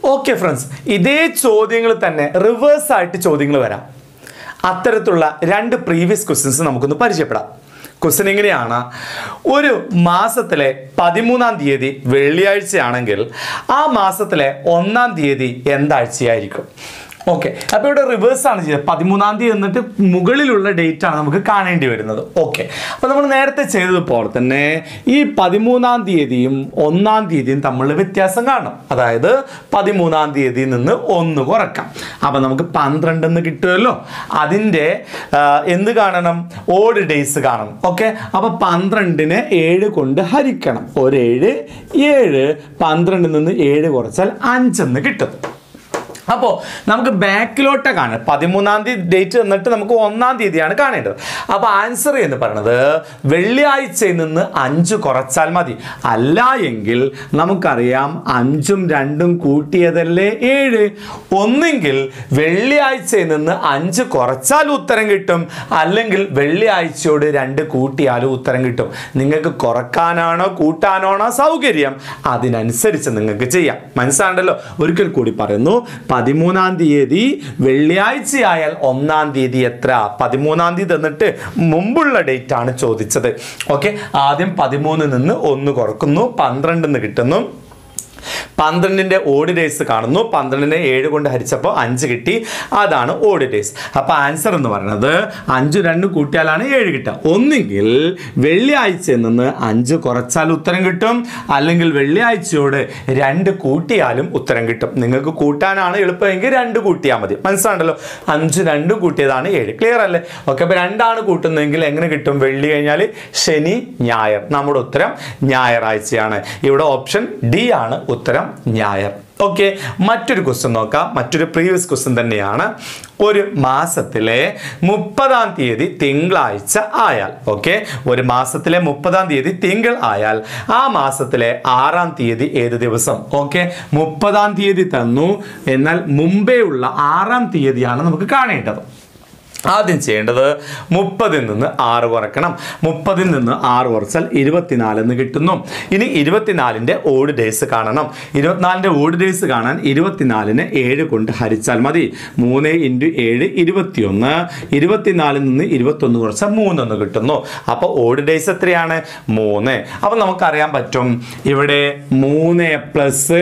okay friends ഇതേ ചോദ്യങ്ങൾ തന്നെ റിവേഴ്സ് ആയിട്ട് ചോദ്യങ്ങൾ വരാം അത്തരത്തിലുള്ള രണ്ട് പ്രീവിയസ് ക്വസ്റ്റ്യൻസ് നമുക്കൊന്ന് പരിചയപ്പെടാം ക്വസ്റ്റ്യൻ എങ്ങനെയാണ് ഒരു മാസത്തിലെ പതിമൂന്നാം തീയതി വെള്ളിയാഴ്ചയാണെങ്കിൽ ആ മാസത്തിലെ ഒന്നാം തീയതി എന്താഴ്ചയായിരിക്കും ഓക്കെ അപ്പോൾ ഇവിടെ റിവേഴ്സ് ആണ് ചെയ്തത് പതിമൂന്നാം തീയതി എന്നിട്ട് മുകളിലുള്ള ഡേറ്റ് ആണ് നമുക്ക് കാണേണ്ടി വരുന്നത് ഓക്കെ അപ്പോൾ നമ്മൾ നേരത്തെ ചെയ്തതുപോലെ തന്നെ ഈ പതിമൂന്നാം തീയതിയും ഒന്നാം തീയതിയും തമ്മിലുള്ള വ്യത്യാസം കാണണം അതായത് പതിമൂന്നാം തീയതിയിൽ നിന്ന് ഒന്ന് കുറക്കാം അപ്പോൾ നമുക്ക് പന്ത്രണ്ട് എന്ന് കിട്ടുമല്ലോ അതിൻ്റെ ആ, എന്ത് കാണണം ഓഡ് ഡേയ്സ് കാണണം ഓക്കെ അപ്പോൾ പന്ത്രണ്ടിനെ ഏഴ് കൊണ്ട് ഹരിക്കണം ഒരേഴ് ഏഴ് പന്ത്രണ്ടിൽ നിന്ന് ഏഴ് കുറച്ചാൽ അഞ്ചെന്ന് കിട്ടും അപ്പോൾ നമുക്ക് ബാക്കിലോട്ട് കാണാം പതിമൂന്നാം തീയതി ഡേറ്റ് തന്നിട്ട് നമുക്ക് ഒന്നാം തീയതിയാണ് കാണേണ്ടത് അപ്പോൾ ആൻസർ എന്ന് പറയുന്നത് വെള്ളിയാഴ്ചയിൽ നിന്ന് അഞ്ച് കുറച്ചാൽ മതി അല്ല എങ്കിൽ നമുക്കറിയാം അഞ്ചും രണ്ടും കൂട്ടിയതല്ലേ ഏഴ് ഒന്നെങ്കിൽ വെള്ളിയാഴ്ചയിൽ നിന്ന് അഞ്ച് കുറച്ചാൽ ഉത്തരം കിട്ടും അല്ലെങ്കിൽ വെള്ളിയാഴ്ചയോട് രണ്ട് കൂട്ടിയാലും ഉത്തരം കിട്ടും നിങ്ങൾക്ക് കുറക്കാനാണോ കൂട്ടാനാണോ സൗകര്യം അതിനനുസരിച്ച് നിങ്ങൾക്ക് ചെയ്യാം മനസ്സിലാണ്ടല്ലോ ഒരിക്കൽ കൂടി പറയുന്നു പതിമൂന്നാം തീയതി വെള്ളിയാഴ്ചയായാൽ ഒന്നാം തീയതി എത്ര പതിമൂന്നാം തീയതി തന്നിട്ട് മുമ്പുള്ള ഡേറ്റ് ആണ് ചോദിച്ചത് ഓക്കെ ആദ്യം പതിമൂന്നിൽ നിന്ന് ഒന്ന് കുറക്കുന്നു പന്ത്രണ്ടിന്ന് കിട്ടുന്നു പന്ത്രണ്ടിൻ്റെ ഓഡ് ഡേയ്സ് കാണുന്നു പന്ത്രണ്ടിനെ ഏഴ് കൊണ്ട് ഹരിച്ചപ്പോൾ അഞ്ച് കിട്ടി അതാണ് ഓഡ് ഡേയ്സ് അപ്പോൾ ആൻസർ എന്ന് പറയുന്നത് അഞ്ച് രണ്ട് കൂട്ടിയാലാണ് ഏഴ് കിട്ടുക ഒന്നുകിൽ വെള്ളിയാഴ്ചയിൽ നിന്ന് അഞ്ച് കുറച്ചാൽ ഉത്തരം കിട്ടും അല്ലെങ്കിൽ വെള്ളിയാഴ്ചയോട് രണ്ട് കൂട്ടിയാലും ഉത്തരം കിട്ടും നിങ്ങൾക്ക് കൂട്ടാനാണ് എളുപ്പമെങ്കിൽ രണ്ട് കൂട്ടിയാൽ മതി മനസ്സിലാണ്ടല്ലോ അഞ്ച് രണ്ട് കൂട്ടിയതാണ് ഏഴ് ക്ലിയർ അല്ലേ ഓക്കെ അപ്പോൾ രണ്ടാണ് കൂട്ടുന്നതെങ്കിൽ എങ്ങനെ കിട്ടും വെള്ളി കഴിഞ്ഞാൽ ശനി ഞായർ നമ്മുടെ ഉത്തരം ഞായറാഴ്ചയാണ് ഇവിടെ ഓപ്ഷൻ ഡി ആണ് ഉത്തരം ഞായർ ഓക്കെ മറ്റൊരു ക്വസ്റ്റ്യൻ നോക്കാം മറ്റൊരു പ്രീവിയസ് ക്വസ്റ്റ്യൻ തന്നെയാണ് ഒരു മാസത്തിലെ മുപ്പതാം തീയതി തിങ്കളാഴ്ച ആയാൽ ഓക്കെ ഒരു മാസത്തിലെ മുപ്പതാം തീയതി തിങ്കൾ ആയാൽ ആ മാസത്തിലെ ആറാം തീയതി ഏത് ദിവസം ഓക്കെ മുപ്പതാം തീയതി തന്നു എന്നാൽ മുമ്പേ ഉള്ള ആറാം തീയതിയാണ് നമുക്ക് കാണേണ്ടത് ആദ്യം ചെയ്യേണ്ടത് മുപ്പതിൽ നിന്ന് ആറ് കുറക്കണം മുപ്പതിൽ നിന്ന് ആറ് കുറച്ചാൽ ഇരുപത്തിനാല് എന്ന് കിട്ടുന്നു ഇനി ഇരുപത്തിനാലിൻ്റെ ഓഡ് ഡേയ്സ് കാണണം ഇരുപത്തിനാലിൻ്റെ ഓഡ് ഡേയ്സ് കാണാൻ ഇരുപത്തിനാലിന് ഏഴ് കൊണ്ട് ഹരിച്ചാൽ മതി മൂന്ന് ഇൻറ്റു ഏഴ് ഇരുപത്തിയൊന്ന് ഇരുപത്തിനാലിൽ നിന്ന് ഇരുപത്തൊന്ന് കുറച്ചാൽ മൂന്നൊന്ന് കിട്ടുന്നു അപ്പോൾ ഓഡ് ഡേയ്സ് എത്രയാണ് മൂന്ന് അപ്പോൾ നമുക്കറിയാൻ പറ്റും ഇവിടെ മൂന്ന് പ്ലസ്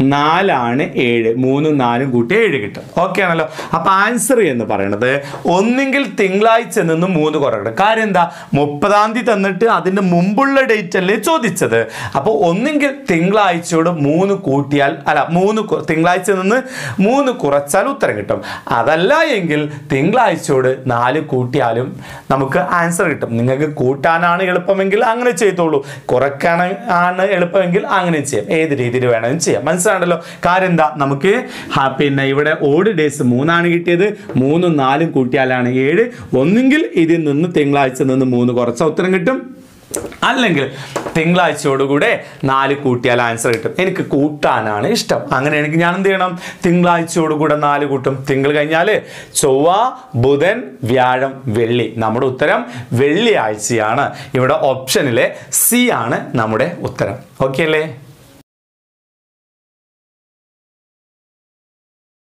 നാലാണ് ഏഴ് മൂന്നും നാലും കൂട്ടി ഏഴ് കിട്ടും ഓക്കെ ആണല്ലോ അപ്പോൾ ആൻസർ എന്ന് പറയുന്നത് ഒന്നെങ്കിൽ തിങ്കളാഴ്ച നിന്ന് മൂന്ന് കുറക്കണം കാര്യം എന്താ മുപ്പതാം തീയതി തന്നിട്ട് അതിൻ്റെ മുമ്പുള്ള ഡേറ്റ് അല്ലേ ചോദിച്ചത് അപ്പോൾ ഒന്നെങ്കിൽ തിങ്കളാഴ്ചയോട് മൂന്ന് കൂട്ടിയാൽ അല്ല മൂന്ന് കു- തിങ്കളാഴ്ച നിന്ന് മൂന്ന് കുറച്ചാൽ ഉത്തരം കിട്ടും അതല്ല എങ്കിൽ തിങ്കളാഴ്ചയോട് നാല് കൂട്ടിയാലും നമുക്ക് ആൻസർ കിട്ടും നിങ്ങൾക്ക് കൂട്ടാനാണ് എളുപ്പമെങ്കിൽ അങ്ങനെ ചെയ്തോളൂ കുറയ്ക്കാൻ ആണ് എളുപ്പമെങ്കിൽ അങ്ങനെ ചെയ്യാം ഏത് രീതിയിൽ വേണമെങ്കിലും ചെയ്യാം മനസ്സിലാണല്ലോ കാര്യം എന്താ നമുക്ക് ഹ- പിന്നെ ഇവിടെ ഓഡ് ഡേയ്സ് മൂന്നാണ് കിട്ടിയത് മൂന്നും നാലും കൂട്ടിയാലാണ് ഏഴ് ഒന്നുകിൽ ഇതിൽ നിന്ന് തിങ്കളാഴ്ച നിന്ന് മൂന്ന് കുറച്ച ഉത്തരം കിട്ടും അല്ലെങ്കിൽ തിങ്കളാഴ്ചയോടുകൂടെ നാല് കൂട്ടിയാൽ ആൻസർ കിട്ടും എനിക്ക് കൂട്ടാനാണ് ഇഷ്ടം അങ്ങനെയാണെങ്കിൽ ഞാൻ എന്ത് ചെയ്യണം തിങ്കളാഴ്ചയോടുകൂടെ നാല് കൂട്ടും തിങ്കൾ കഴിഞ്ഞാൽ ചൊവ്വ ബുധൻ വ്യാഴം വെള്ളി നമ്മുടെ ഉത്തരം വെള്ളിയാഴ്ചയാണ് ഇവിടെ ഓപ്ഷനിലെ സി ആണ് നമ്മുടെ ഉത്തരം ഓക്കെ അല്ലേ